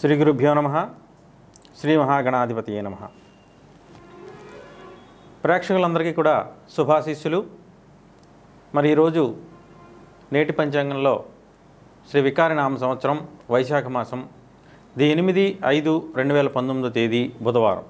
శ్రీ గురుభ్యో నమ శ్రీ మహాగణాధిపతియే నమ ప్రేక్షకులందరికీ కూడా శుభాశీస్సులు మరి ఈరోజు నేటి పంచాంగంలో శ్రీ వికారినామ సంవత్సరం వైశాఖ మాసం ది ఎనిమిది ఐదు రెండు వేల పంతొమ్మిదో తేదీ బుధవారం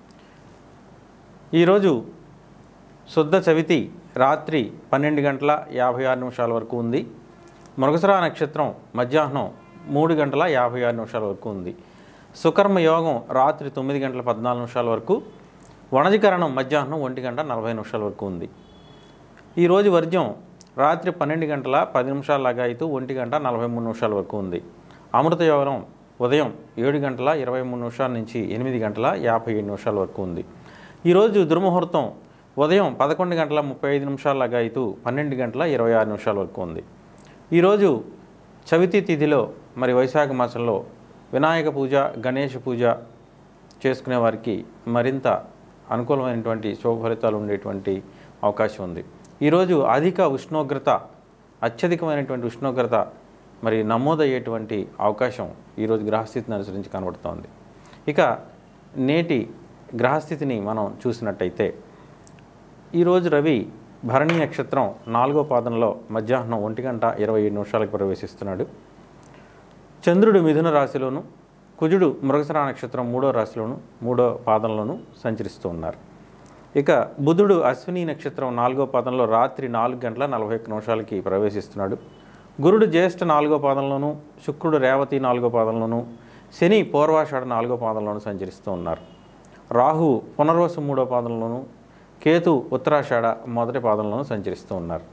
ఈరోజు శుద్ధ చవితి రాత్రి పన్నెండు గంటల యాభై ఆరు నిమిషాల వరకు ఉంది మృగశిరా నక్షత్రం మధ్యాహ్నం మూడు గంటల యాభై ఆరు నిమిషాల వరకు ఉంది సుకర్మ యోగం రాత్రి తొమ్మిది గంటల పద్నాలుగు నిమిషాల వరకు వణజీకరణం మధ్యాహ్నం ఒంటి గంట నలభై నిమిషాల వరకు ఉంది ఈరోజు వర్జ్యం రాత్రి పన్నెండు గంటల పది నిమిషాల లగాయితూ ఒంటి గంట నలభై మూడు నిమిషాల వరకు ఉంది అమృత యోగం ఉదయం ఏడు గంటల ఇరవై మూడు నిమిషాల నుంచి ఎనిమిది గంటల యాభై ఏడు నిమిషాల వరకు ఉంది ఈరోజు దుర్ముహూర్తం ఉదయం పదకొండు గంటల ముప్పై ఐదు నిమిషాల లగాయితూ పన్నెండు గంటల ఇరవై ఆరు నిమిషాల వరకు ఉంది ఈరోజు చవితి తిథిలో మరి వైశాఖ మాసంలో వినాయక పూజ గణేష పూజ చేసుకునే వారికి మరింత అనుకూలమైనటువంటి శుభ ఫలితాలు ఉండేటువంటి అవకాశం ఉంది ఈరోజు అధిక ఉష్ణోగ్రత అత్యధికమైనటువంటి ఉష్ణోగ్రత మరి నమోదయ్యేటువంటి అవకాశం ఈరోజు గ్రహస్థితిని అనుసరించి కనబడుతోంది ఇక నేటి గ్రహస్థితిని మనం చూసినట్టయితే ఈరోజు రవి భరణి నక్షత్రం నాలుగో పాదంలో మధ్యాహ్నం ఒంటి గంట ఇరవై ఏడు నిమిషాలకు ప్రవేశిస్తున్నాడు చంద్రుడు మిథున రాశిలోను కుజుడు మృగశిర నక్షత్రం మూడో రాశిలోను మూడో పాదంలోను సంచరిస్తూ ఉన్నారు ఇక బుధుడు అశ్విని నక్షత్రం నాలుగో పాదంలో రాత్రి నాలుగు గంటల నలభై ఒక్క నిమిషాలకి ప్రవేశిస్తున్నాడు గురుడు జ్యేష్ఠ నాలుగో పాదంలోను శుక్రుడు రేవతి నాలుగో పాదంలోను శని పూర్వాషాఢ నాలుగో పాదంలోను సంచరిస్తూ ఉన్నారు రాహు పునర్వసు మూడో పాదంలోను కేతు ఉత్తరాషాఢ మొదటి పాదంలోను సంచరిస్తూ ఉన్నారు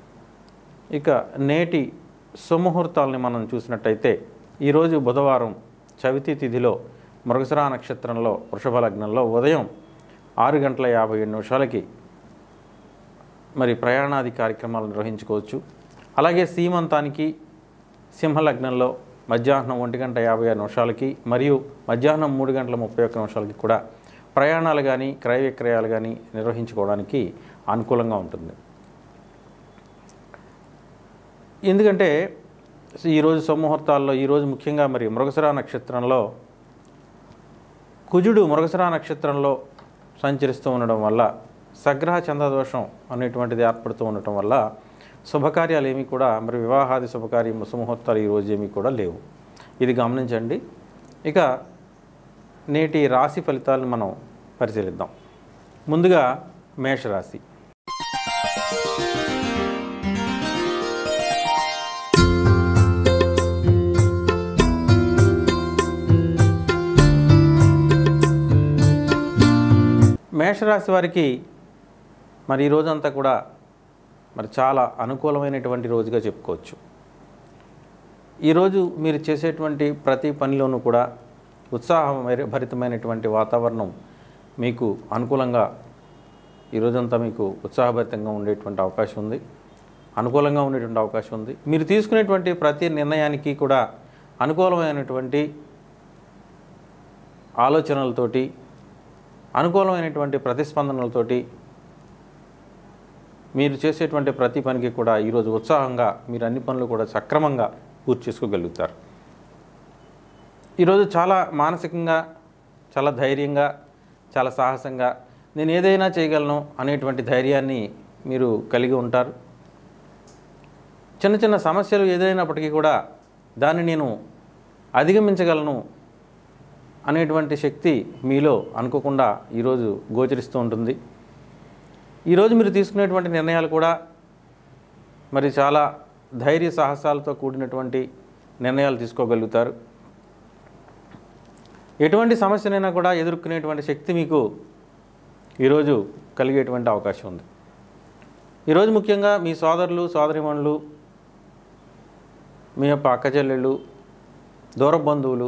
ఇక నేటి సుముహూర్తాలని మనం చూసినట్టయితే ఈరోజు బుధవారం చవితి తిథిలో మృగశిరా నక్షత్రంలో వృషభ లగ్నంలో ఉదయం ఆరు గంటల యాభై ఏడు నిమిషాలకి మరి ప్రయాణాది కార్యక్రమాలు నిర్వహించుకోవచ్చు అలాగే సీమంతానికి సింహలగ్నంలో మధ్యాహ్నం ఒంటి గంట యాభై ఆరు నిమిషాలకి మరియు మధ్యాహ్నం మూడు గంటల ముప్పై ఒక్క నిమిషాలకి కూడా ప్రయాణాలు కానీ క్రయ విక్రయాలు కానీ నిర్వహించుకోవడానికి అనుకూలంగా ఉంటుంది ఎందుకంటే ఈరోజు సముహూర్తాల్లో ఈరోజు ముఖ్యంగా మరి మృగశిరా నక్షత్రంలో కుజుడు మృగశిరా నక్షత్రంలో సంచరిస్తూ ఉండడం వల్ల సగ్రహ చంద్రదోషం అనేటువంటిది ఏర్పడుతూ ఉండటం వల్ల శుభకార్యాలు ఏమీ కూడా మరి వివాహాది శుభకార్యం సుముహూర్తాలు ఈరోజు ఏమీ కూడా లేవు ఇది గమనించండి ఇక నేటి రాశి ఫలితాలను మనం పరిశీలిద్దాం ముందుగా మేషరాశి మేషరాశి వారికి మరి ఈ రోజంతా కూడా మరి చాలా అనుకూలమైనటువంటి రోజుగా చెప్పుకోవచ్చు ఈరోజు మీరు చేసేటువంటి ప్రతి పనిలోనూ కూడా ఉత్సాహం భరితమైనటువంటి వాతావరణం మీకు అనుకూలంగా ఈ రోజంతా మీకు ఉత్సాహభరితంగా ఉండేటువంటి అవకాశం ఉంది అనుకూలంగా ఉండేటువంటి అవకాశం ఉంది మీరు తీసుకునేటువంటి ప్రతి నిర్ణయానికి కూడా అనుకూలమైనటువంటి ఆలోచనలతోటి అనుకూలమైనటువంటి ప్రతిస్పందనలతోటి మీరు చేసేటువంటి ప్రతి పనికి కూడా ఈరోజు ఉత్సాహంగా మీరు అన్ని పనులు కూడా సక్రమంగా పూర్తి చేసుకోగలుగుతారు ఈరోజు చాలా మానసికంగా చాలా ధైర్యంగా చాలా సాహసంగా నేను ఏదైనా చేయగలను అనేటువంటి ధైర్యాన్ని మీరు కలిగి ఉంటారు చిన్న చిన్న సమస్యలు ఏదైనప్పటికీ కూడా దాన్ని నేను అధిగమించగలను అనేటువంటి శక్తి మీలో అనుకోకుండా ఈరోజు గోచరిస్తూ ఉంటుంది ఈరోజు మీరు తీసుకునేటువంటి నిర్ణయాలు కూడా మరి చాలా ధైర్య సాహసాలతో కూడినటువంటి నిర్ణయాలు తీసుకోగలుగుతారు ఎటువంటి సమస్యనైనా కూడా ఎదుర్కొనేటువంటి శక్తి మీకు ఈరోజు కలిగేటువంటి అవకాశం ఉంది ఈరోజు ముఖ్యంగా మీ సోదరులు సోదరిమణులు మీ యొక్క అక్క చెల్లెళ్ళు దూర బంధువులు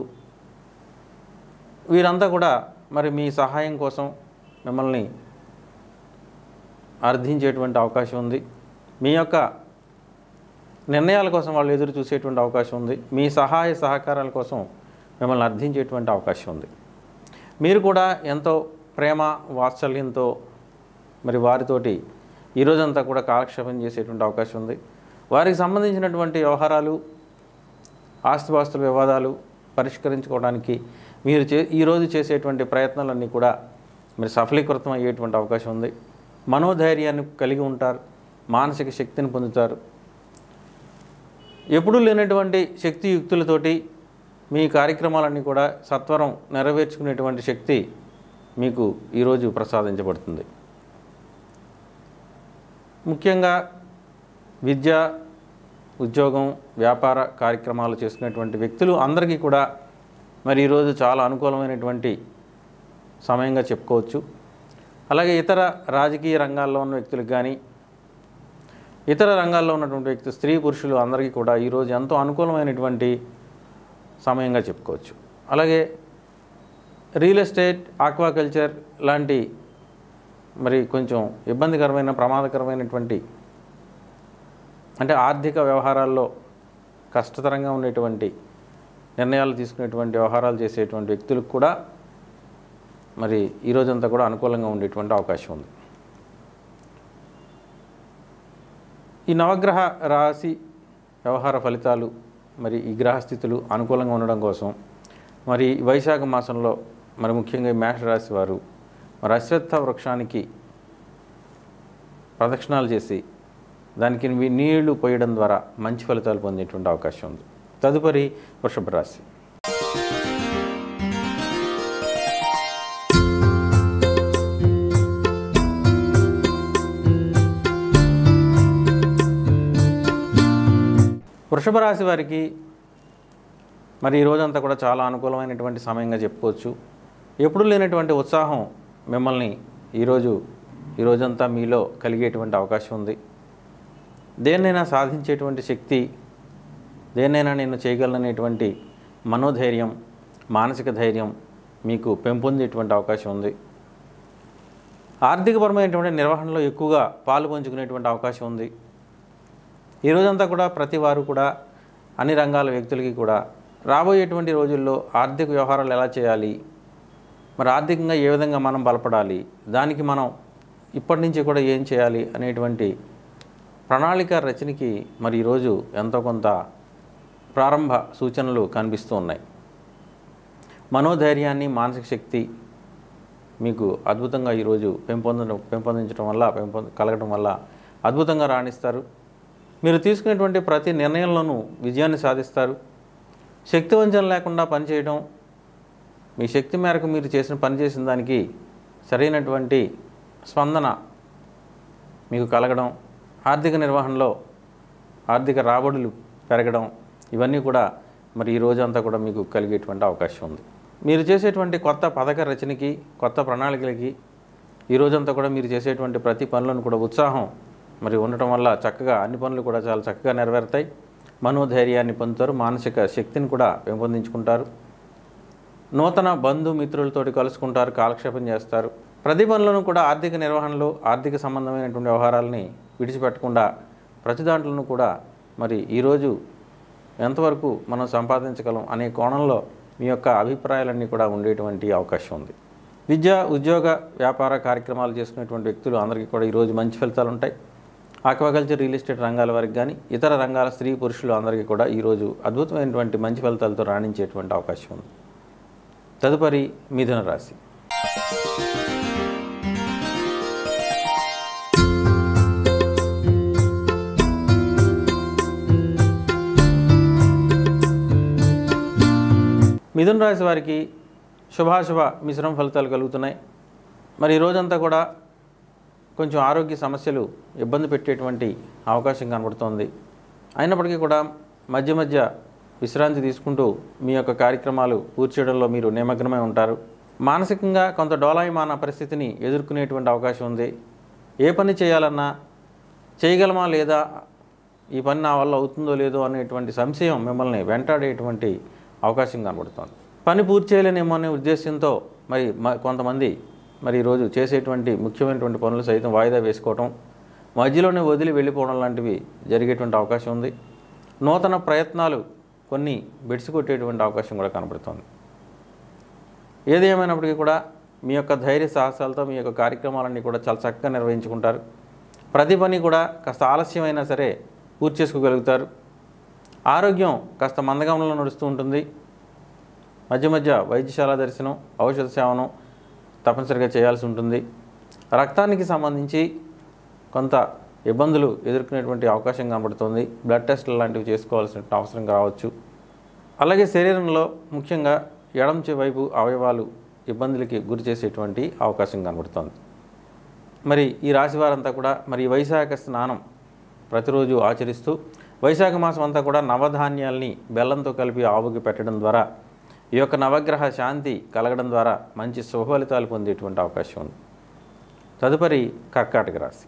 వీరంతా కూడా మరి మీ సహాయం కోసం మిమ్మల్ని అర్థించేటువంటి అవకాశం ఉంది మీ యొక్క నిర్ణయాల కోసం వాళ్ళు ఎదురు చూసేటువంటి అవకాశం ఉంది మీ సహాయ సహకారాల కోసం మిమ్మల్ని అర్థించేటువంటి అవకాశం ఉంది మీరు కూడా ఎంతో ప్రేమ వాత్సల్యంతో మరి వారితోటి ఈరోజంతా కూడా కాలక్షేపం చేసేటువంటి అవకాశం ఉంది వారికి సంబంధించినటువంటి వ్యవహారాలు ఆస్తిపాస్తుల వివాదాలు పరిష్కరించుకోవడానికి మీరు చే ఈరోజు చేసేటువంటి ప్రయత్నాలన్నీ కూడా మీరు సఫలీకృతం అయ్యేటువంటి అవకాశం ఉంది మనోధైర్యాన్ని కలిగి ఉంటారు మానసిక శక్తిని పొందుతారు ఎప్పుడూ లేనటువంటి శక్తియుక్తులతోటి మీ కార్యక్రమాలన్నీ కూడా సత్వరం నెరవేర్చుకునేటువంటి శక్తి మీకు ఈరోజు ప్రసాదించబడుతుంది ముఖ్యంగా విద్య ఉద్యోగం వ్యాపార కార్యక్రమాలు చేసుకునేటువంటి వ్యక్తులు అందరికీ కూడా మరి ఈరోజు చాలా అనుకూలమైనటువంటి సమయంగా చెప్పుకోవచ్చు అలాగే ఇతర రాజకీయ రంగాల్లో ఉన్న వ్యక్తులకు కానీ ఇతర రంగాల్లో ఉన్నటువంటి వ్యక్తి స్త్రీ పురుషులు అందరికీ కూడా ఈరోజు ఎంతో అనుకూలమైనటువంటి సమయంగా చెప్పుకోవచ్చు అలాగే రియల్ ఎస్టేట్ ఆక్వాకల్చర్ లాంటి మరి కొంచెం ఇబ్బందికరమైన ప్రమాదకరమైనటువంటి అంటే ఆర్థిక వ్యవహారాల్లో కష్టతరంగా ఉండేటువంటి నిర్ణయాలు తీసుకునేటువంటి వ్యవహారాలు చేసేటువంటి వ్యక్తులకు కూడా మరి ఈ రోజంతా కూడా అనుకూలంగా ఉండేటువంటి అవకాశం ఉంది ఈ నవగ్రహ రాశి వ్యవహార ఫలితాలు మరి ఈ గ్రహస్థితులు అనుకూలంగా ఉండడం కోసం మరి ఈ వైశాఖ మాసంలో మరి ముఖ్యంగా ఈ మేష రాశి వారు మరి అశ్వత్థ వృక్షానికి ప్రదక్షిణాలు చేసి దానికి నీ- నీళ్లు పోయడం ద్వారా మంచి ఫలితాలు పొందేటువంటి అవకాశం ఉంది తదుపరి వృషభ రాశి వృషభ రాశి వారికి మరి ఈ రోజంతా కూడా చాలా అనుకూలమైనటువంటి సమయంగా చెప్పుకోవచ్చు ఎప్పుడు లేనటువంటి ఉత్సాహం మిమ్మల్ని ఈరోజు ఈ రోజంతా మీలో కలిగేటువంటి అవకాశం ఉంది దేన్నైనా సాధించేటువంటి శక్తి దేన్నైనా నేను చేయగలననేటువంటి మనోధైర్యం మానసిక ధైర్యం మీకు పెంపొందేటువంటి అవకాశం ఉంది ఆర్థికపరమైనటువంటి నిర్వహణలో ఎక్కువగా పాలు పంచుకునేటువంటి అవకాశం ఉంది ఈ రోజంతా కూడా ప్రతి వారు కూడా అన్ని రంగాల వ్యక్తులకి కూడా రాబోయేటువంటి రోజుల్లో ఆర్థిక వ్యవహారాలు ఎలా చేయాలి మరి ఆర్థికంగా ఏ విధంగా మనం బలపడాలి దానికి మనం ఇప్పటి నుంచి కూడా ఏం చేయాలి అనేటువంటి ప్రణాళిక రచనకి మరి ఈరోజు ఎంతో కొంత ప్రారంభ సూచనలు కనిపిస్తూ ఉన్నాయి మనోధైర్యాన్ని మానసిక శక్తి మీకు అద్భుతంగా ఈరోజు పెంపొందడం పెంపొందించడం వల్ల పెంపొంద కలగడం వల్ల అద్భుతంగా రాణిస్తారు మీరు తీసుకునేటువంటి ప్రతి నిర్ణయంలోనూ విజయాన్ని సాధిస్తారు శక్తి వంచన లేకుండా పనిచేయడం మీ శక్తి మేరకు మీరు చేసిన పని చేసిన దానికి సరైనటువంటి స్పందన మీకు కలగడం ఆర్థిక నిర్వహణలో ఆర్థిక రాబడులు పెరగడం ఇవన్నీ కూడా మరి ఈ రోజంతా కూడా మీకు కలిగేటువంటి అవకాశం ఉంది మీరు చేసేటువంటి కొత్త పథక రచనకి కొత్త ప్రణాళికలకి ఈ రోజంతా కూడా మీరు చేసేటువంటి ప్రతి పనులను కూడా ఉత్సాహం మరి ఉండటం వల్ల చక్కగా అన్ని పనులు కూడా చాలా చక్కగా నెరవేరుతాయి మనోధైర్యాన్ని పొందుతారు మానసిక శక్తిని కూడా పెంపొందించుకుంటారు నూతన బంధుమిత్రులతోటి కలుసుకుంటారు కాలక్షేపం చేస్తారు ప్రతి పనులను కూడా ఆర్థిక నిర్వహణలో ఆర్థిక సంబంధమైనటువంటి వ్యవహారాలని విడిచిపెట్టకుండా ప్రతి దాంట్లోనూ కూడా మరి ఈరోజు ఎంతవరకు మనం సంపాదించగలం అనే కోణంలో మీ యొక్క అభిప్రాయాలన్నీ కూడా ఉండేటువంటి అవకాశం ఉంది విద్య ఉద్యోగ వ్యాపార కార్యక్రమాలు చేసుకునేటువంటి వ్యక్తులు అందరికీ కూడా ఈరోజు మంచి ఫలితాలు ఉంటాయి ఆక్వాకల్చర్ రియల్ ఎస్టేట్ రంగాల వారికి కానీ ఇతర రంగాల స్త్రీ పురుషులు అందరికీ కూడా ఈరోజు అద్భుతమైనటువంటి మంచి ఫలితాలతో రాణించేటువంటి అవకాశం ఉంది తదుపరి మిథున రాశి మిథున రాశి వారికి శుభాశుభ మిశ్రమ ఫలితాలు కలుగుతున్నాయి మరి ఈ రోజంతా కూడా కొంచెం ఆరోగ్య సమస్యలు ఇబ్బంది పెట్టేటువంటి అవకాశం కనబడుతోంది అయినప్పటికీ కూడా మధ్య మధ్య విశ్రాంతి తీసుకుంటూ మీ యొక్క కార్యక్రమాలు పూర్తి చేయడంలో మీరు నిమగ్నమై ఉంటారు మానసికంగా కొంత డోలాయమాన పరిస్థితిని ఎదుర్కొనేటువంటి అవకాశం ఉంది ఏ పని చేయాలన్నా చేయగలమా లేదా ఈ పని నా వల్ల అవుతుందో లేదో అనేటువంటి సంశయం మిమ్మల్ని వెంటాడేటువంటి అవకాశం కనబడుతోంది పని పూర్తి చేయలేనేమో అనే ఉద్దేశంతో మరి మ- కొంతమంది మరి ఈరోజు చేసేటువంటి ముఖ్యమైనటువంటి పనులు సైతం వాయిదా వేసుకోవటం మధ్యలోనే వదిలి వెళ్ళిపోవడం లాంటివి జరిగేటువంటి అవకాశం ఉంది నూతన ప్రయత్నాలు కొన్ని బెడిసి కొట్టేటువంటి అవకాశం కూడా కనబడుతోంది ఏది ఏమైనప్పటికీ కూడా మీ యొక్క ధైర్య సాహసాలతో మీ యొక్క కార్యక్రమాలన్నీ కూడా చాలా చక్కగా నిర్వహించుకుంటారు ప్రతి పని కూడా కాస్త ఆలస్యమైనా సరే పూర్తి చేసుకోగలుగుతారు ఆరోగ్యం కాస్త మందగమనంలో నడుస్తూ ఉంటుంది మధ్య మధ్య వైద్యశాల దర్శనం ఔషధ సేవనం తప్పనిసరిగా చేయాల్సి ఉంటుంది రక్తానికి సంబంధించి కొంత ఇబ్బందులు ఎదుర్కొనేటువంటి అవకాశం కనబడుతుంది బ్లడ్ టెస్ట్లు లాంటివి చేసుకోవాల్సిన అవసరం కావచ్చు అలాగే శరీరంలో ముఖ్యంగా ఎడం చెవి వైపు అవయవాలు ఇబ్బందులకి గురి చేసేటువంటి అవకాశం కనబడుతోంది మరి ఈ రాశి వారంతా కూడా మరి ఈ వైశాఖ స్నానం ప్రతిరోజు ఆచరిస్తూ వైశాఖ మాసం అంతా కూడా నవధాన్యాల్ని బెల్లంతో కలిపి ఆవుకి పెట్టడం ద్వారా ఈ యొక్క నవగ్రహ శాంతి కలగడం ద్వారా మంచి శుభ ఫలితాలు పొందేటువంటి అవకాశం ఉంది తదుపరి కర్కాటక రాశి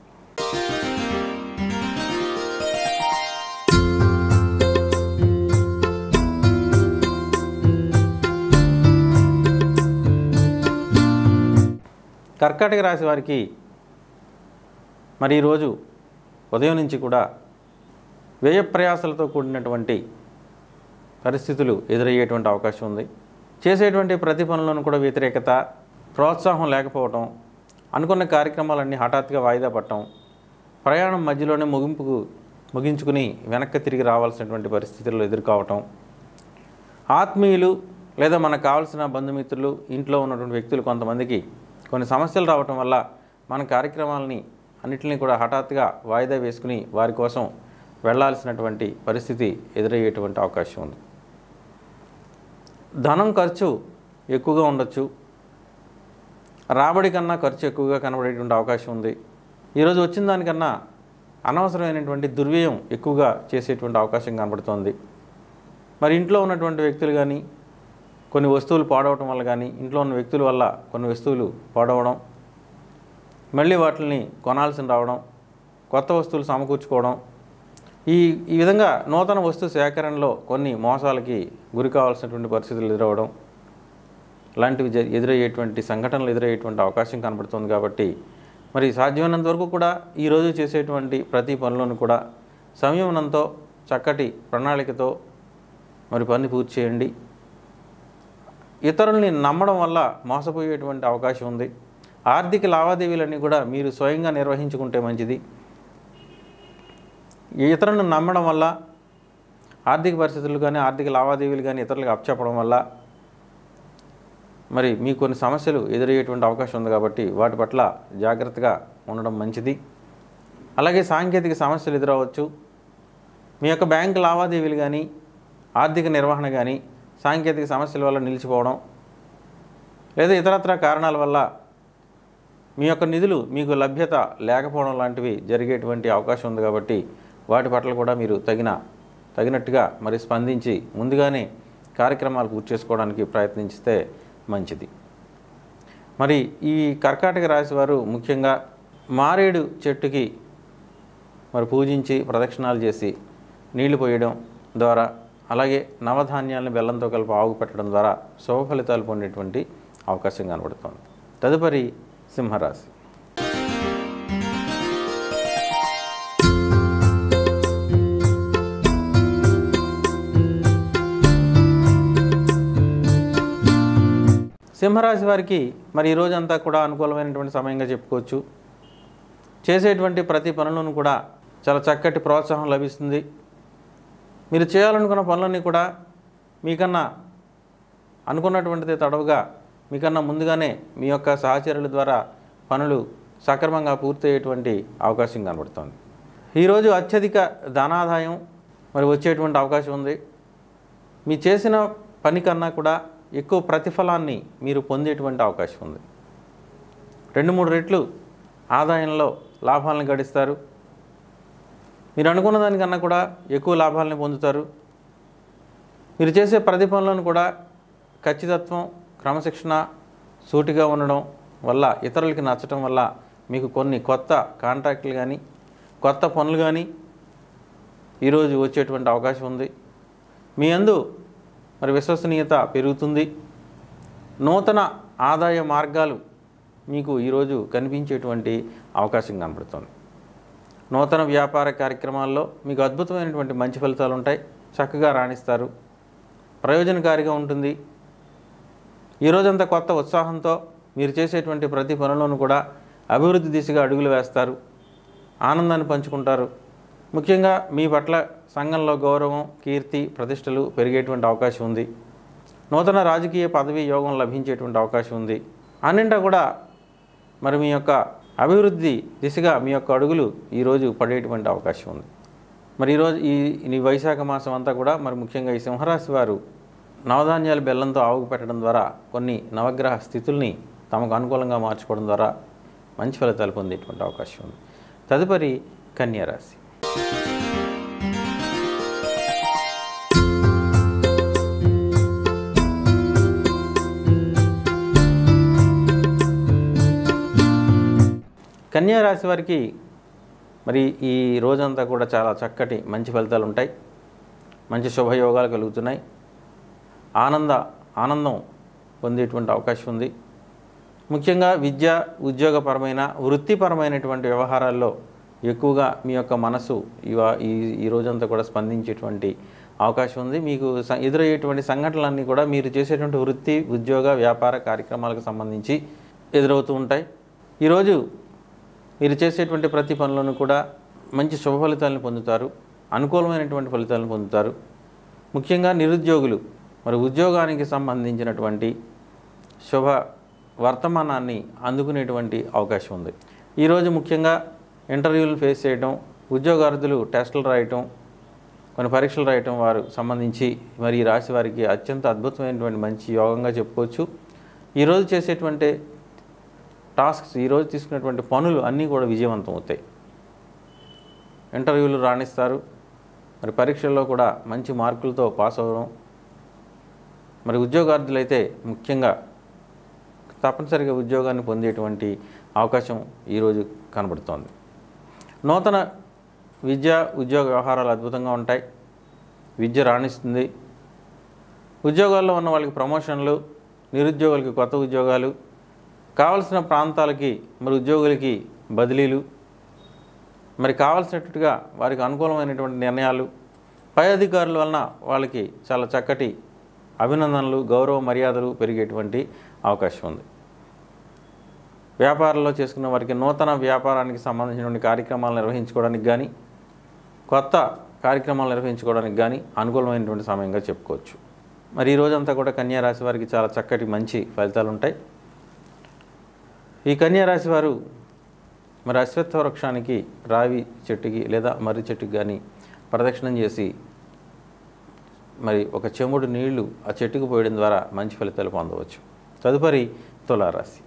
కర్కాటక రాశి వారికి మరి ఈరోజు ఉదయం నుంచి కూడా వ్యయ ప్రయాసాలతో కూడినటువంటి పరిస్థితులు ఎదురయ్యేటువంటి అవకాశం ఉంది చేసేటువంటి ప్రతి పనులను కూడా వ్యతిరేకత ప్రోత్సాహం లేకపోవటం అనుకున్న కార్యక్రమాలన్నీ హఠాత్తుగా వాయిదా పడటం ప్రయాణం మధ్యలోనే ముగింపుకు ముగించుకుని వెనక్కి తిరిగి రావాల్సినటువంటి పరిస్థితుల్లో ఎదుర్కోవటం ఆత్మీయులు లేదా మనకు కావాల్సిన బంధుమిత్రులు ఇంట్లో ఉన్నటువంటి వ్యక్తులు కొంతమందికి కొన్ని సమస్యలు రావటం వల్ల మన కార్యక్రమాలని అన్నిటిని కూడా హఠాత్తుగా వాయిదా వేసుకుని వారి కోసం వెళ్ళాల్సినటువంటి పరిస్థితి ఎదురయ్యేటువంటి అవకాశం ఉంది ధనం ఖర్చు ఎక్కువగా ఉండొచ్చు రాబడి కన్నా ఖర్చు ఎక్కువగా కనబడేటువంటి అవకాశం ఉంది ఈరోజు వచ్చిన దానికన్నా అనవసరమైనటువంటి దుర్వ్యయం ఎక్కువగా చేసేటువంటి అవకాశం కనబడుతోంది మరి ఇంట్లో ఉన్నటువంటి వ్యక్తులు కానీ కొన్ని వస్తువులు పాడవటం వల్ల కానీ ఇంట్లో ఉన్న వ్యక్తుల వల్ల కొన్ని వస్తువులు పాడవడం మళ్ళీ వాటిని కొనాల్సిన రావడం కొత్త వస్తువులు సమకూర్చుకోవడం ఈ ఈ విధంగా నూతన వస్తు సేకరణలో కొన్ని మోసాలకి గురి కావాల్సినటువంటి పరిస్థితులు ఎదురవడం లాంటివి జ- ఎదురయ్యేటువంటి సంఘటనలు ఎదురయ్యేటువంటి అవకాశం కనబడుతుంది కాబట్టి మరి సాధ్యమైనంత వరకు కూడా ఈరోజు చేసేటువంటి ప్రతి పనులను కూడా సంయమనంతో చక్కటి ప్రణాళికతో మరి పని పూర్తి చేయండి ఇతరుల్ని నమ్మడం వల్ల మోసపోయేటువంటి అవకాశం ఉంది ఆర్థిక లావాదేవీలన్నీ కూడా మీరు స్వయంగా నిర్వహించుకుంటే మంచిది ఈ ఇతరులను నమ్మడం వల్ల ఆర్థిక పరిస్థితులు కానీ ఆర్థిక లావాదేవీలు కానీ ఇతరులకు అప్పచెప్పడం వల్ల మరి మీకు కొన్ని సమస్యలు ఎదురయ్యేటువంటి అవకాశం ఉంది కాబట్టి వాటి పట్ల జాగ్రత్తగా ఉండడం మంచిది అలాగే సాంకేతిక సమస్యలు ఎదురవచ్చు మీ యొక్క బ్యాంక్ లావాదేవీలు కానీ ఆర్థిక నిర్వహణ కానీ సాంకేతిక సమస్యల వల్ల నిలిచిపోవడం లేదా ఇతరత్ర కారణాల వల్ల మీ యొక్క నిధులు మీకు లభ్యత లేకపోవడం లాంటివి జరిగేటువంటి అవకాశం ఉంది కాబట్టి వాటి పట్ల కూడా మీరు తగిన తగినట్టుగా మరి స్పందించి ముందుగానే కార్యక్రమాలు పూర్తి చేసుకోవడానికి ప్రయత్నించితే మంచిది మరి ఈ కర్కాటక రాశి వారు ముఖ్యంగా మారేడు చెట్టుకి మరి పూజించి ప్రదక్షిణాలు చేసి నీళ్లు పోయడం ద్వారా అలాగే నవధాన్యాలను బెల్లంతో కలిపి ఆవు పెట్టడం ద్వారా శుభ ఫలితాలు పొందేటువంటి అవకాశం కనబడుతోంది తదుపరి సింహరాశి సింహరాశి వారికి మరి ఈ రోజంతా కూడా అనుకూలమైనటువంటి సమయంగా చెప్పుకోవచ్చు చేసేటువంటి ప్రతి పనులను కూడా చాలా చక్కటి ప్రోత్సాహం లభిస్తుంది మీరు చేయాలనుకున్న పనులన్నీ కూడా మీకన్నా అనుకున్నటువంటిది తడవుగా మీకన్నా ముందుగానే మీ యొక్క సహచరుల ద్వారా పనులు సక్రమంగా పూర్తయ్యేటువంటి అవకాశం కనబడుతోంది ఈరోజు అత్యధిక ధనాదాయం మరి వచ్చేటువంటి అవకాశం ఉంది మీ చేసిన పని కన్నా కూడా ఎక్కువ ప్రతిఫలాన్ని మీరు పొందేటువంటి అవకాశం ఉంది రెండు మూడు రెట్లు ఆదాయంలో లాభాలను గడిస్తారు మీరు అనుకున్న దానికన్నా కూడా ఎక్కువ లాభాలని పొందుతారు మీరు చేసే ప్రతి పనులను కూడా ఖచ్చితత్వం క్రమశిక్షణ సూటిగా ఉండడం వల్ల ఇతరులకి నచ్చటం వల్ల మీకు కొన్ని కొత్త కాంట్రాక్టులు కానీ కొత్త పనులు కానీ ఈరోజు వచ్చేటువంటి అవకాశం ఉంది మీ అందు మరి విశ్వసనీయత పెరుగుతుంది నూతన ఆదాయ మార్గాలు మీకు ఈరోజు కనిపించేటువంటి అవకాశం కనబడుతుంది నూతన వ్యాపార కార్యక్రమాల్లో మీకు అద్భుతమైనటువంటి మంచి ఫలితాలు ఉంటాయి చక్కగా రాణిస్తారు ప్రయోజనకారిగా ఉంటుంది ఈ రోజంతా కొత్త ఉత్సాహంతో మీరు చేసేటువంటి ప్రతి పనులను కూడా అభివృద్ధి దిశగా అడుగులు వేస్తారు ఆనందాన్ని పంచుకుంటారు ముఖ్యంగా మీ పట్ల సంఘంలో గౌరవం కీర్తి ప్రతిష్టలు పెరిగేటువంటి అవకాశం ఉంది నూతన రాజకీయ పదవి యోగం లభించేటువంటి అవకాశం ఉంది అన్నింటా కూడా మరి మీ యొక్క అభివృద్ధి దిశగా మీ యొక్క అడుగులు ఈరోజు పడేటువంటి అవకాశం ఉంది మరి ఈరోజు ఈ ఈ వైశాఖ మాసం అంతా కూడా మరి ముఖ్యంగా ఈ సింహరాశి వారు నవధాన్యాలు బెల్లంతో ఆవుకు పెట్టడం ద్వారా కొన్ని నవగ్రహ స్థితుల్ని తమకు అనుకూలంగా మార్చుకోవడం ద్వారా మంచి ఫలితాలు పొందేటువంటి అవకాశం ఉంది తదుపరి కన్యా రాశి కన్యా రాశి వారికి మరి ఈ రోజంతా కూడా చాలా చక్కటి మంచి ఫలితాలు ఉంటాయి మంచి శుభయోగాలు కలుగుతున్నాయి ఆనంద ఆనందం పొందేటువంటి అవకాశం ఉంది ముఖ్యంగా విద్య ఉద్యోగపరమైన వృత్తిపరమైనటువంటి వ్యవహారాల్లో ఎక్కువగా మీ యొక్క మనసు ఇవా ఈ ఈ రోజంతా కూడా స్పందించేటువంటి అవకాశం ఉంది మీకు స- ఎదురయ్యేటువంటి సంఘటనలన్నీ కూడా మీరు చేసేటువంటి వృత్తి ఉద్యోగ వ్యాపార కార్యక్రమాలకు సంబంధించి ఎదురవుతూ ఉంటాయి ఈరోజు మీరు చేసేటువంటి ప్రతి పనులను కూడా మంచి శుభ ఫలితాలను పొందుతారు అనుకూలమైనటువంటి ఫలితాలను పొందుతారు ముఖ్యంగా నిరుద్యోగులు మరి ఉద్యోగానికి సంబంధించినటువంటి శుభ వర్తమానాన్ని అందుకునేటువంటి అవకాశం ఉంది ఈరోజు ముఖ్యంగా ఇంటర్వ్యూలు ఫేస్ చేయడం ఉద్యోగార్థులు టెస్టులు రాయటం కొన్ని పరీక్షలు రాయటం వారు సంబంధించి మరి ఈ రాశి వారికి అత్యంత అద్భుతమైనటువంటి మంచి యోగంగా చెప్పుకోవచ్చు ఈరోజు చేసేటువంటి టాస్క్స్ ఈరోజు తీసుకున్నటువంటి పనులు అన్నీ కూడా విజయవంతం అవుతాయి ఇంటర్వ్యూలు రాణిస్తారు మరి పరీక్షల్లో కూడా మంచి మార్కులతో పాస్ అవ్వడం మరి ఉద్యోగార్థులైతే ముఖ్యంగా తప్పనిసరిగా ఉద్యోగాన్ని పొందేటువంటి అవకాశం ఈరోజు కనబడుతోంది నూతన విద్య ఉద్యోగ వ్యవహారాలు అద్భుతంగా ఉంటాయి విద్య రాణిస్తుంది ఉద్యోగాల్లో ఉన్న వాళ్ళకి ప్రమోషన్లు నిరుద్యోగులకి కొత్త ఉద్యోగాలు కావలసిన ప్రాంతాలకి మరి ఉద్యోగులకి బదిలీలు మరి కావాల్సినట్టుగా వారికి అనుకూలమైనటువంటి నిర్ణయాలు పై అధికారుల వలన వాళ్ళకి చాలా చక్కటి అభినందనలు గౌరవ మర్యాదలు పెరిగేటువంటి అవకాశం ఉంది వ్యాపారంలో చేసుకున్న వారికి నూతన వ్యాపారానికి సంబంధించినటువంటి కార్యక్రమాలు నిర్వహించుకోవడానికి కానీ కొత్త కార్యక్రమాలు నిర్వహించుకోవడానికి కానీ అనుకూలమైనటువంటి సమయంగా చెప్పుకోవచ్చు మరి ఈ రోజంతా కూడా కన్యా రాశి వారికి చాలా చక్కటి మంచి ఫలితాలు ఉంటాయి ఈ కన్యా రాశి వారు మరి అశ్వత్థ వృక్షానికి రావి చెట్టుకి లేదా మర్రి చెట్టుకి కానీ ప్రదక్షిణం చేసి మరి ఒక చెముడు నీళ్లు ఆ చెట్టుకు పోయడం ద్వారా మంచి ఫలితాలు పొందవచ్చు తదుపరి తులారాశి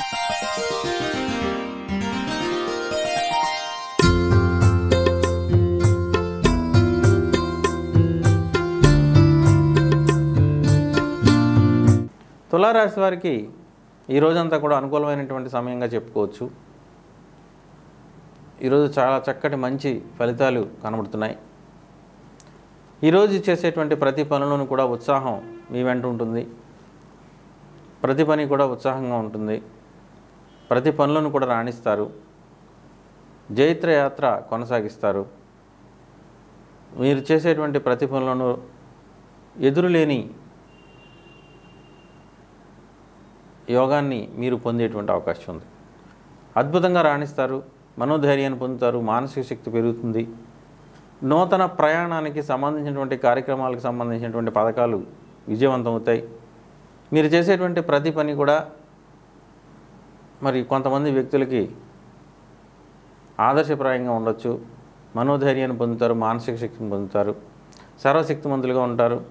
తులారాశి వారికి ఈ రోజంతా కూడా అనుకూలమైనటువంటి సమయంగా చెప్పుకోవచ్చు ఈరోజు చాలా చక్కటి మంచి ఫలితాలు కనబడుతున్నాయి ఈరోజు చేసేటువంటి ప్రతి పనులను కూడా ఉత్సాహం మీ వెంట ఉంటుంది ప్రతి పని కూడా ఉత్సాహంగా ఉంటుంది ప్రతి పనులను కూడా రాణిస్తారు జైత్ర యాత్ర కొనసాగిస్తారు మీరు చేసేటువంటి ప్రతి పనులను ఎదురులేని యోగాన్ని మీరు పొందేటువంటి అవకాశం ఉంది అద్భుతంగా రాణిస్తారు మనోధైర్యాన్ని పొందుతారు మానసిక శక్తి పెరుగుతుంది నూతన ప్రయాణానికి సంబంధించినటువంటి కార్యక్రమాలకు సంబంధించినటువంటి పథకాలు విజయవంతం అవుతాయి మీరు చేసేటువంటి ప్రతి పని కూడా మరి కొంతమంది వ్యక్తులకి ఆదర్శప్రాయంగా ఉండొచ్చు మనోధైర్యాన్ని పొందుతారు మానసిక శక్తిని పొందుతారు సర్వశక్తిమంతులుగా ఉంటారు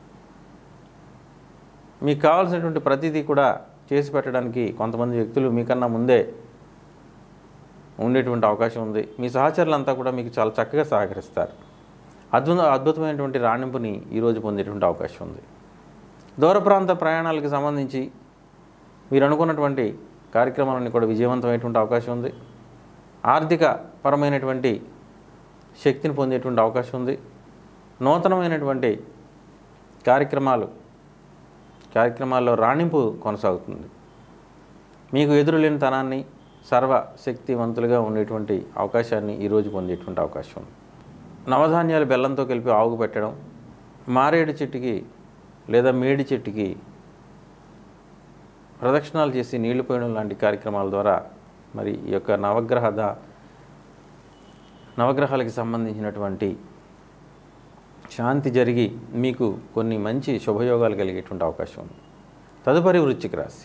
మీకు కావాల్సినటువంటి ప్రతిదీ కూడా చేసి పెట్టడానికి కొంతమంది వ్యక్తులు మీకన్నా ముందే ఉండేటువంటి అవకాశం ఉంది మీ సహచరులంతా కూడా మీకు చాలా చక్కగా సహకరిస్తారు అద్భుత అద్భుతమైనటువంటి రాణింపుని ఈరోజు పొందేటువంటి అవకాశం ఉంది దూర ప్రాంత ప్రయాణాలకు సంబంధించి మీరు అనుకున్నటువంటి కార్యక్రమాలన్నీ కూడా విజయవంతమైనటువంటి అవకాశం ఉంది ఆర్థిక పరమైనటువంటి శక్తిని పొందేటువంటి అవకాశం ఉంది నూతనమైనటువంటి కార్యక్రమాలు కార్యక్రమాల్లో రాణింపు కొనసాగుతుంది మీకు ఎదురులేని తనాన్ని సర్వశక్తివంతులుగా ఉండేటువంటి అవకాశాన్ని ఈరోజు పొందేటువంటి అవకాశం ఉంది నవధాన్యాలు బెల్లంతో కలిపి ఆవుకు పెట్టడం మారేడు చెట్టుకి లేదా మేడి చెట్టుకి ప్రదక్షిణాలు చేసి నీళ్లు పోయడం లాంటి కార్యక్రమాల ద్వారా మరి ఈ యొక్క నవగ్రహ దా- నవగ్రహాలకి సంబంధించినటువంటి శాంతి జరిగి మీకు కొన్ని మంచి శుభయోగాలు కలిగేటువంటి అవకాశం ఉంది తదుపరి వృశ్చిక రాశి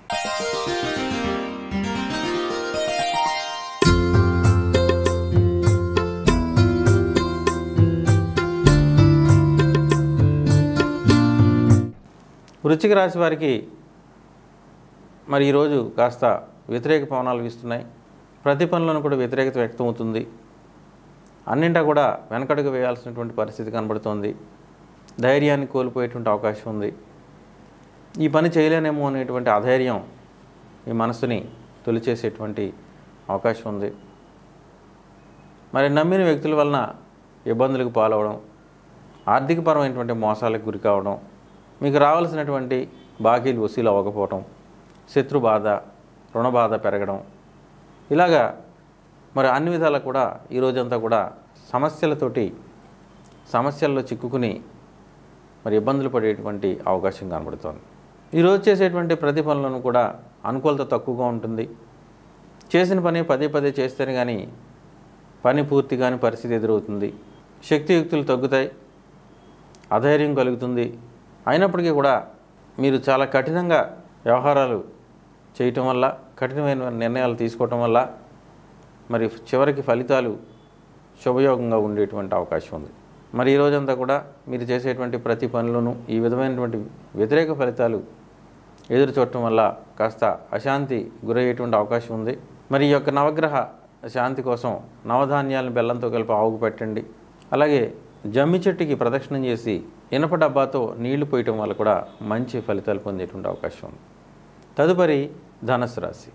వృశ్చిక రాశి వారికి మరి ఈరోజు కాస్త వ్యతిరేక పవనాలు వీస్తున్నాయి ప్రతి పనులను కూడా వ్యతిరేకత వ్యక్తమవుతుంది అన్నింటా కూడా వెనకడుగు వేయాల్సినటువంటి పరిస్థితి కనబడుతోంది ధైర్యాన్ని కోల్పోయేటువంటి అవకాశం ఉంది ఈ పని చేయలేనేమో అనేటువంటి అధైర్యం మీ మనసుని తొలిచేసేటువంటి అవకాశం ఉంది మరి నమ్మిన వ్యక్తుల వలన ఇబ్బందులకు పాలవడం ఆర్థికపరమైనటువంటి మోసాలకు గురి కావడం మీకు రావాల్సినటువంటి బాకీలు వసూలు అవ్వకపోవడం శత్రు బాధ రుణ బాధ పెరగడం ఇలాగా మరి అన్ని విధాలా కూడా ఈ రోజంతా కూడా సమస్యలతోటి సమస్యల్లో చిక్కుకుని మరి ఇబ్బందులు పడేటువంటి అవకాశం కనబడుతోంది ఈరోజు చేసేటువంటి ప్రతి పనులను కూడా అనుకూలత తక్కువగా ఉంటుంది చేసిన పని పదే పదే చేస్తేనే కానీ పని పూర్తి కాని పరిస్థితి ఎదురవుతుంది శక్తియుక్తులు తగ్గుతాయి అధైర్యం కలుగుతుంది అయినప్పటికీ కూడా మీరు చాలా కఠినంగా వ్యవహారాలు చేయటం వల్ల కఠినమైన నిర్ణయాలు తీసుకోవటం వల్ల మరి చివరికి ఫలితాలు శుభయోగంగా ఉండేటువంటి అవకాశం ఉంది మరి ఈ రోజంతా కూడా మీరు చేసేటువంటి ప్రతి పనులను ఈ విధమైనటువంటి వ్యతిరేక ఫలితాలు ఎదురు చూడటం వల్ల కాస్త అశాంతి గురయ్యేటువంటి అవకాశం ఉంది మరి ఈ యొక్క నవగ్రహ శాంతి కోసం నవధాన్యాలను బెల్లంతో కలిపి ఆవుకు పెట్టండి అలాగే జమ్మి చెట్టుకి ప్రదక్షిణం చేసి ఇనప డబ్బాతో నీళ్లు పోయటం వల్ల కూడా మంచి ఫలితాలు పొందేటువంటి అవకాశం ఉంది తదుపరి ధనుసు రాశి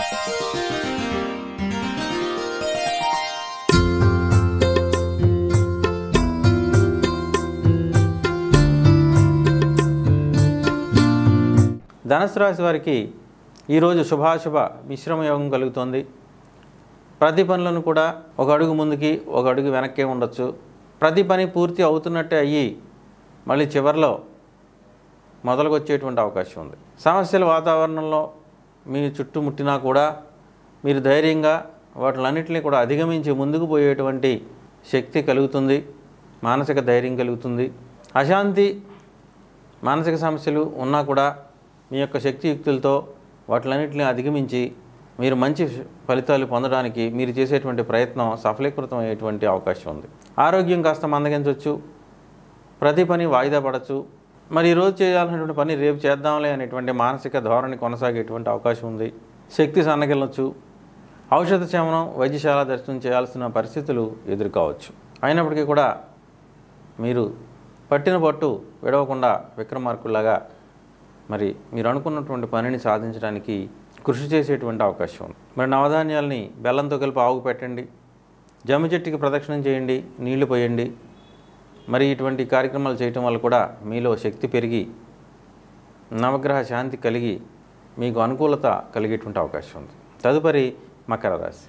ధనుసు రాశి వారికి ఈరోజు శుభాశుభ మిశ్రమ యోగం కలుగుతోంది ప్రతి పనులను కూడా ఒక అడుగు ముందుకి ఒక అడుగు వెనక్కే ఉండొచ్చు ప్రతి పని పూర్తి అవుతున్నట్టే అయ్యి మళ్ళీ చివరిలో మొదలుకొచ్చేటువంటి అవకాశం ఉంది సమస్యల వాతావరణంలో మీ చుట్టుముట్టినా కూడా మీరు ధైర్యంగా వాటిలన్నింటినీ కూడా అధిగమించి ముందుకు పోయేటువంటి శక్తి కలుగుతుంది మానసిక ధైర్యం కలుగుతుంది అశాంతి మానసిక సమస్యలు ఉన్నా కూడా మీ యొక్క శక్తియుక్తులతో వాటిలన్నింటినీ అధిగమించి మీరు మంచి ఫలితాలు పొందడానికి మీరు చేసేటువంటి ప్రయత్నం సఫలీకృతం అయ్యేటువంటి అవకాశం ఉంది ఆరోగ్యం కాస్త మందగించవచ్చు ప్రతి పని వాయిదా పడవచ్చు మరి ఈరోజు చేయాల్సినటువంటి పని రేపు చేద్దాంలే అనేటువంటి మానసిక ధోరణి కొనసాగేటువంటి అవకాశం ఉంది శక్తి సన్నగిల్లచ్చు ఔషధ శమనం వైద్యశాల దర్శనం చేయాల్సిన పరిస్థితులు ఎదుర్కోవచ్చు అయినప్పటికీ కూడా మీరు పట్టిన పట్టు విడవకుండా విక్రమార్కుల్లాగా మరి మీరు అనుకున్నటువంటి పనిని సాధించడానికి కృషి చేసేటువంటి అవకాశం ఉంది మరి నవధాన్యాల్ని బెల్లంతో కలిపి ఆవుకు పెట్టండి జమ్మి చెట్టుకి ప్రదక్షిణం చేయండి నీళ్లు పోయండి మరి ఇటువంటి కార్యక్రమాలు చేయటం వల్ల కూడా మీలో శక్తి పెరిగి నవగ్రహ శాంతి కలిగి మీకు అనుకూలత కలిగేటువంటి అవకాశం ఉంది తదుపరి మకర రాశి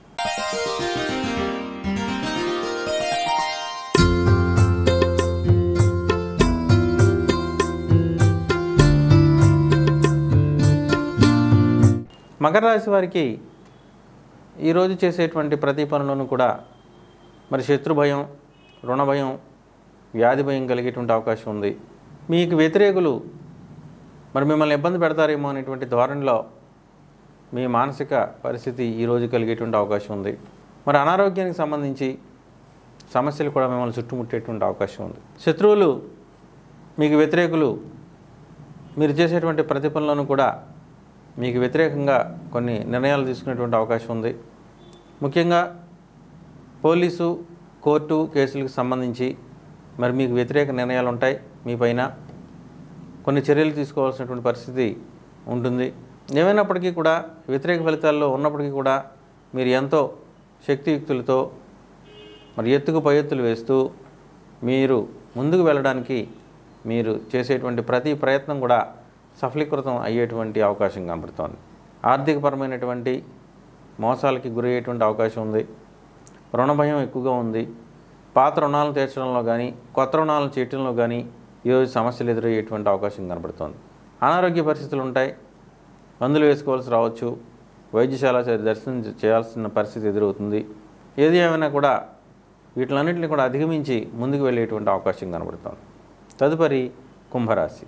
మకర రాశి వారికి ఈరోజు చేసేటువంటి ప్రతి పనులను కూడా మరి శత్రు భయం రుణ భయం వ్యాధి భయం కలిగేటువంటి అవకాశం ఉంది మీకు వ్యతిరేకులు మరి మిమ్మల్ని ఇబ్బంది పెడతారేమో అనేటువంటి ధోరణిలో మీ మానసిక పరిస్థితి ఈరోజు కలిగేటువంటి అవకాశం ఉంది మరి అనారోగ్యానికి సంబంధించి సమస్యలు కూడా మిమ్మల్ని చుట్టుముట్టేటువంటి అవకాశం ఉంది శత్రువులు మీకు వ్యతిరేకులు మీరు చేసేటువంటి ప్రతి పనులను కూడా మీకు వ్యతిరేకంగా కొన్ని నిర్ణయాలు తీసుకునేటువంటి అవకాశం ఉంది ముఖ్యంగా పోలీసు కోర్టు కేసులకు సంబంధించి మరి మీకు వ్యతిరేక నిర్ణయాలు ఉంటాయి మీ పైన కొన్ని చర్యలు తీసుకోవాల్సినటువంటి పరిస్థితి ఉంటుంది ఏమైనప్పటికీ కూడా వ్యతిరేక ఫలితాల్లో ఉన్నప్పటికీ కూడా మీరు ఎంతో శక్తియుక్తులతో మరి ఎత్తుకు పై ఎత్తులు వేస్తూ మీరు ముందుకు వెళ్ళడానికి మీరు చేసేటువంటి ప్రతి ప్రయత్నం కూడా సఫలీకృతం అయ్యేటువంటి అవకాశం కనబడుతోంది ఆర్థికపరమైనటువంటి మోసాలకి గురయ్యేటువంటి అవకాశం ఉంది రుణ భయం ఎక్కువగా ఉంది పాత రుణాలను తీర్చడంలో కానీ కొత్త రుణాలను చేయటంలో కానీ ఈరోజు సమస్యలు ఎదురయ్యేటువంటి అవకాశం కనబడుతోంది అనారోగ్య పరిస్థితులు ఉంటాయి మందులు వేసుకోవాల్సి రావచ్చు వైద్యశాల చే- దర్శనం చే- చేయాల్సిన పరిస్థితి ఎదురవుతుంది ఏది ఏమైనా కూడా వీటిలన్నింటినీ కూడా అధిగమించి ముందుకు వెళ్ళేటువంటి అవకాశం కనబడుతోంది తదుపరి కుంభరాశి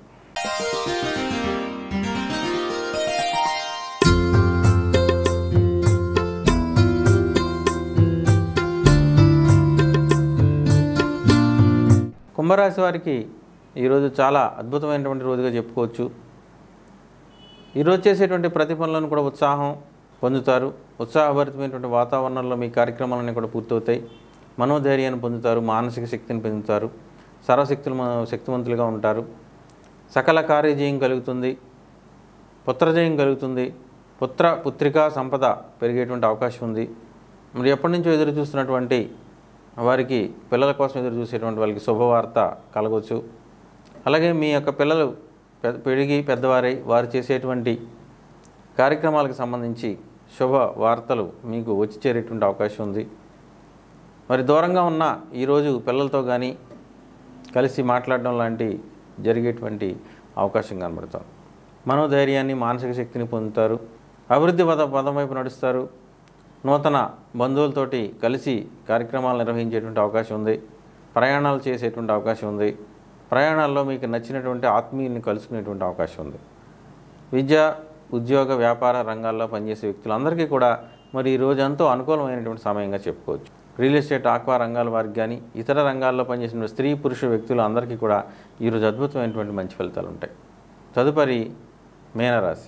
కుంభరాశి వారికి ఈరోజు చాలా అద్భుతమైనటువంటి రోజుగా చెప్పుకోవచ్చు ఈరోజు చేసేటువంటి ప్రతి పనులను కూడా ఉత్సాహం పొందుతారు ఉత్సాహభరితమైనటువంటి వాతావరణంలో మీ కార్యక్రమాలన్నీ కూడా పూర్తవుతాయి మనోధైర్యాన్ని పొందుతారు మానసిక శక్తిని పొందుతారు సర్వశక్తులు శక్తివంతులుగా ఉంటారు సకల కార్యజయం కలుగుతుంది పుత్రజయం కలుగుతుంది పుత్ర పుత్రికా సంపద పెరిగేటువంటి అవకాశం ఉంది మరి ఎప్పటి నుంచో ఎదురు చూస్తున్నటువంటి వారికి పిల్లల కోసం ఎదురు చూసేటువంటి వాళ్ళకి శుభవార్త కలగవచ్చు అలాగే మీ యొక్క పిల్లలు పె- పెరిగి పెద్దవారై వారు చేసేటువంటి కార్యక్రమాలకు సంబంధించి శుభ వార్తలు మీకు వచ్చి చేరేటువంటి అవకాశం ఉంది మరి దూరంగా ఉన్న ఈరోజు పిల్లలతో కానీ కలిసి మాట్లాడడం లాంటి జరిగేటువంటి అవకాశం కనబడుతుంది మనోధైర్యాన్ని మానసిక శక్తిని పొందుతారు అభివృద్ధి పద పదం వైపు నడుస్తారు నూతన బంధువులతోటి కలిసి కార్యక్రమాలు నిర్వహించేటువంటి అవకాశం ఉంది ప్రయాణాలు చేసేటువంటి అవకాశం ఉంది ప్రయాణాల్లో మీకు నచ్చినటువంటి ఆత్మీయుల్ని కలుసుకునేటువంటి అవకాశం ఉంది విద్య ఉద్యోగ వ్యాపార రంగాల్లో పనిచేసే వ్యక్తులందరికీ కూడా మరి ఈ రోజు ఎంతో అనుకూలమైనటువంటి సమయంగా చెప్పుకోవచ్చు రియల్ ఎస్టేట్ ఆక్వా రంగాల వారికి కానీ ఇతర రంగాల్లో పనిచేసిన స్త్రీ పురుష వ్యక్తులు అందరికీ కూడా ఈరోజు అద్భుతమైనటువంటి మంచి ఫలితాలు ఉంటాయి తదుపరి మీనరాశి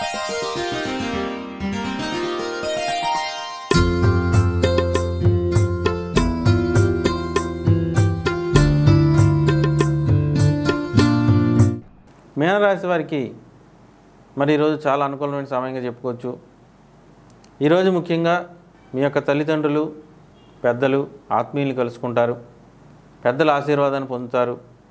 మీనరాశి వారికి మరి ఈరోజు చాలా అనుకూలమైన సమయంగా చెప్పుకోవచ్చు ఈరోజు ముఖ్యంగా మీ యొక్క తల్లిదండ్రులు పెద్దలు ఆత్మీయులు కలుసుకుంటారు పెద్దల ఆశీర్వాదాన్ని పొందుతారు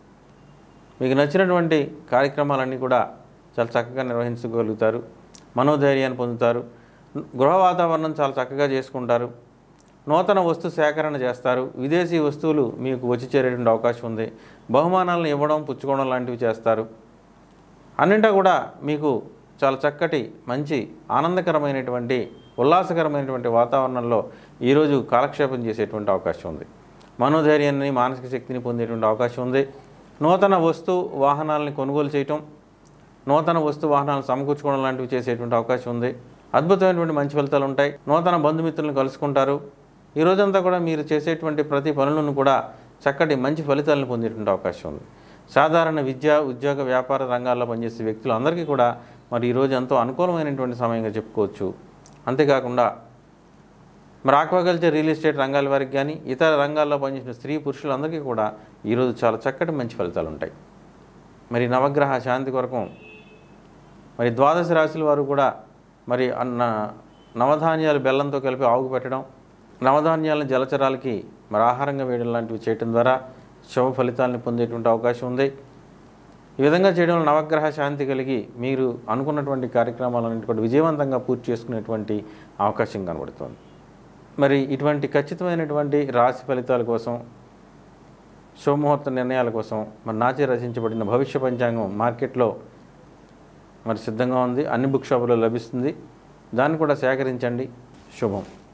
మీకు నచ్చినటువంటి కార్యక్రమాలన్నీ కూడా చాలా చక్కగా నిర్వహించగలుగుతారు మనోధైర్యాన్ని పొందుతారు గృహ వాతావరణం చాలా చక్కగా చేసుకుంటారు నూతన వస్తు సేకరణ చేస్తారు విదేశీ వస్తువులు మీకు వచ్చి చేరేటువంటి అవకాశం ఉంది బహుమానాలను ఇవ్వడం పుచ్చుకోవడం లాంటివి చేస్తారు అన్నింటా కూడా మీకు చాలా చక్కటి మంచి ఆనందకరమైనటువంటి ఉల్లాసకరమైనటువంటి వాతావరణంలో ఈరోజు కాలక్షేపం చేసేటువంటి అవకాశం ఉంది మనోధైర్యాన్ని మానసిక శక్తిని పొందేటువంటి అవకాశం ఉంది నూతన వస్తు వాహనాలని కొనుగోలు చేయటం నూతన వస్తు వాహనాలు సమకూర్చుకోవడం లాంటివి చేసేటువంటి అవకాశం ఉంది అద్భుతమైనటువంటి మంచి ఫలితాలు ఉంటాయి నూతన బంధుమిత్రులను కలుసుకుంటారు ఈ రోజంతా కూడా మీరు చేసేటువంటి ప్రతి పనులను కూడా చక్కటి మంచి ఫలితాలను పొందేటువంటి అవకాశం ఉంది సాధారణ విద్య ఉద్యోగ వ్యాపార రంగాల్లో పనిచేసే వ్యక్తులు అందరికీ కూడా మరి ఈరోజు ఎంతో అనుకూలమైనటువంటి సమయంగా చెప్పుకోవచ్చు అంతేకాకుండా మరి ఆక్వాకల్చర్ రియల్ ఎస్టేట్ రంగాల వారికి కానీ ఇతర రంగాల్లో పనిచేసిన స్త్రీ పురుషులందరికీ కూడా ఈరోజు చాలా చక్కటి మంచి ఫలితాలు ఉంటాయి మరి నవగ్రహ శాంతి కొరకు మరి ద్వాదశ రాశుల వారు కూడా మరి అన్న నవధాన్యాలు బెల్లంతో కలిపి ఆవుకు పెట్టడం నవధాన్యాలను జలచరాలకి మరి ఆహారంగా వేయడం లాంటివి చేయడం ద్వారా శుభ ఫలితాలను పొందేటువంటి అవకాశం ఉంది ఈ విధంగా చేయడం వల్ల నవగ్రహ శాంతి కలిగి మీరు అనుకున్నటువంటి కార్యక్రమాలన్నింటి కూడా విజయవంతంగా పూర్తి చేసుకునేటువంటి అవకాశం కనబడుతుంది మరి ఇటువంటి ఖచ్చితమైనటువంటి రాశి ఫలితాల కోసం శుభముహూర్త నిర్ణయాల కోసం మరి నాచే రచించబడిన భవిష్య పంచాంగం మార్కెట్లో మరి సిద్ధంగా ఉంది అన్ని బుక్ షాపులో లభిస్తుంది దాన్ని కూడా సేకరించండి శుభం